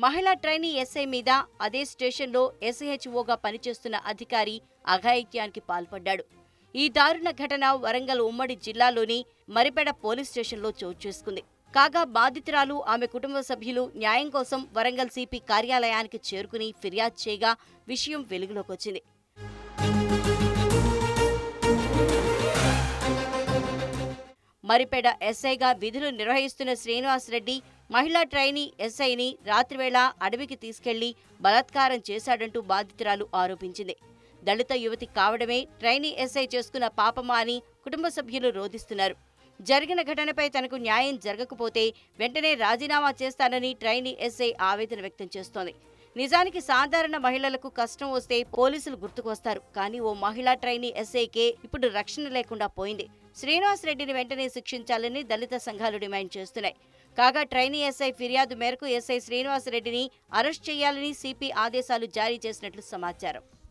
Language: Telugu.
మహిళా ట్రైనీ ఎస్ఐ మీద అదే స్టేషన్లో ఎస్ఐహెచ్ఓగా పనిచేస్తున్న అధికారి అఘాయిత్యానికి పాల్పడ్డాడు ఈ దారుణ ఘటన వరంగల్ ఉమ్మడి జిల్లాలోని మరిపెడ పోలీస్ స్టేషన్లో చోటు చేసుకుంది కాగా బాధితురాలు ఆమె కుటుంబ సభ్యులు న్యాయం కోసం వరంగల్ సిపి కార్యాలయానికి చేరుకుని ఫిర్యాదు చేయగా విషయం వెలుగులోకి వచ్చింది మరిపేడ ఎస్ఐగా విధులు నిర్వహిస్తున్న శ్రీనివాస్ రెడ్డి మహిళా ట్రైనీ ఎస్ఐని రాత్రివేళ అడవికి తీసుకెళ్లి బలాత్కారం చేశాడంటూ బాధితురాలు ఆరోపించింది దళిత యువతి కావడమే ట్రైనీ ఎస్ఐ చేసుకున్న పాపమా అని కుటుంబ సభ్యులు రోధిస్తున్నారు జరిగిన ఘటనపై తనకు న్యాయం జరగకపోతే వెంటనే రాజీనామా చేస్తానని ట్రైనీ ఎస్ఐ ఆవేదన వ్యక్తం చేస్తోంది నిజానికి సాధారణ మహిళలకు కష్టం వస్తే పోలీసులు గుర్తుకొస్తారు కానీ ఓ మహిళా ట్రైనీ ఎస్ఐకే ఇప్పుడు రక్షణ లేకుండా పోయింది శ్రీనివాస్ రెడ్డిని వెంటనే శిక్షించాలని దళిత సంఘాలు డిమాండ్ చేస్తున్నాయి కాగా ట్రైనీ ఎస్ఐ ఫిర్యాదు మేరకు ఎస్ఐ శ్రీనివాస్ రెడ్డిని అరెస్ట్ చేయాలని సిపి ఆదేశాలు జారీ చేసినట్లు సమాచారం